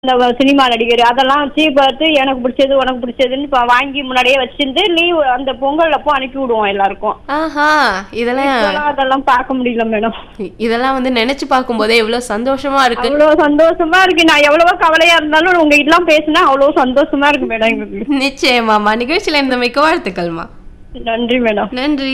இந்த சினிமா நடிகர் அதெல்லாம் வச்சு பார்த்து எனக்கு பிடிச்சது உனக்கு பிடிச்சதுன்னு இப்போ வாங்கி முன்னாடியே வச்சிருந்து லீவ் அந்த பொங்கல் அப்போ அனுப்பி விடுவோம் எல்லாருக்கும் ஆஹா இதெல்லாம் இப்போலாம் அதெல்லாம் பார்க்க முடியல மேடம் இதெல்லாம் வந்து நினைச்சு பார்க்கும்போதே எவ்வளவு சந்தோஷமா இருக்கு அவ்வளோ சந்தோஷமா இருக்கு நான் எவ்வளவோ கவலையா இருந்தாலும் உங்க இதெல்லாம் பேசினா அவ்வளோ சந்தோஷமா இருக்கு மேடம் எங்களுக்கு நிச்சயமாமா நிகழ்ச்சியில இருந்த மிக்க வாழ்த்துக்கள்மா நன்றி மேடம் நன்றி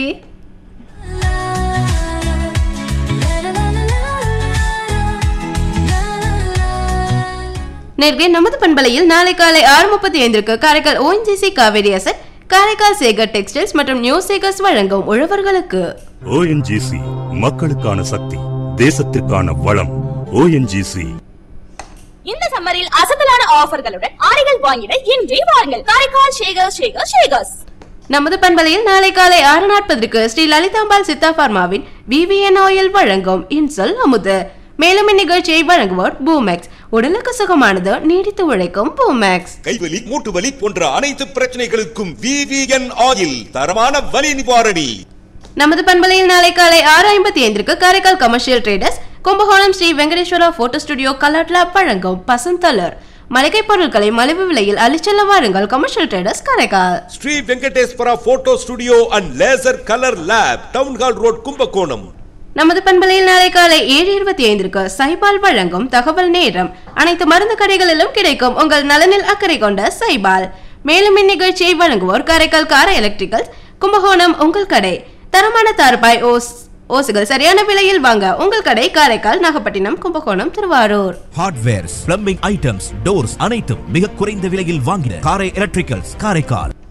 நேர்கே நமது பண்பலையில் நாளை காலை ஆறு முப்பத்தி ஐந்திற்கு Karaikal ONGC Kaveri asset Karaikal Sekar textiles மற்றும் நியூ சேகர்ஸ் வழங்கும் உழவர்களுக்கு ஓஎன்ஜிசி மக்களுக்கான சக்தி தேசத்திற்கான வளம் ஓஎன்ஜிசி இந்த சம்மரில் அசத்தலான ஆஃபர்களுடன் ஆடைகள் வாங்கிட இன்றே வாருங்கள் காரைக்கால் ஷேகர் ஷேகர் ஷேகர்ஸ் நமது பண்பலையில் நாளை காலை ஆறு நாற்பதற்கு ஸ்ரீ லலிதாம்பாள் சித்தா பார்மாவின் விவிஎன் ஆயில் வழங்கும் இன்சல் அமுது மேலும் இந்நிகழ்ச்சியை வழங்குவோர் பூமேக்ஸ் உடலுக்கு சுகமானது நீடித்து உழைக்கும் பூமேக்ஸ் கைவலி மூட்டு வலி போன்ற அனைத்து பிரச்சனைகளுக்கும் விவிஎன் ஆயில் தரமான வலி நிவாரணி நமது பண்பலையில் நாளை காலை ஆறு ஐம்பத்தி ஐந்திற்கு Karaikal commercial traders Kumbakonam Sri Venkateswara photo studio colour lab வழங்கும் பசந்தலர் மளிகை பொருட்களை மலிவு விலையில் அளிச்செல்ல வாருங்கள் commercial traders Karaikal Sri Venkateswara photo studio and laser colour lab town hall road Kumbakonam நமது பண்பலையில் நாளை காலை ஏழு இருபத்தி ஐந்திற்கு சைபால் வழங்கும் தகவல் நேரம் அனைத்து மருந்து கடைகளிலும் கிடைக்கும் உங்கள் நலனில் அக்கறை கொண்ட சைபால் மேலும் இந்நிகழ்ச்சியை வழங்குவோர் காரைக்கால் கார எலக்ட்ரிக்கல்ஸ் கும்பகோணம் உங்கள் கடை தரமான தார்பாய் ஓஸ் ஓசுகள் சரியான விலையில் வாங்க உங்கள் கடை Karaikal Nagapattinam Kumbakonam Thiruvarur hardwares plumbing items doors அனைத்தும் மிக குறைந்த விலையில் வாங்கின காரை எலக்ட்ரிக்கல்ஸ் காரைக்கால்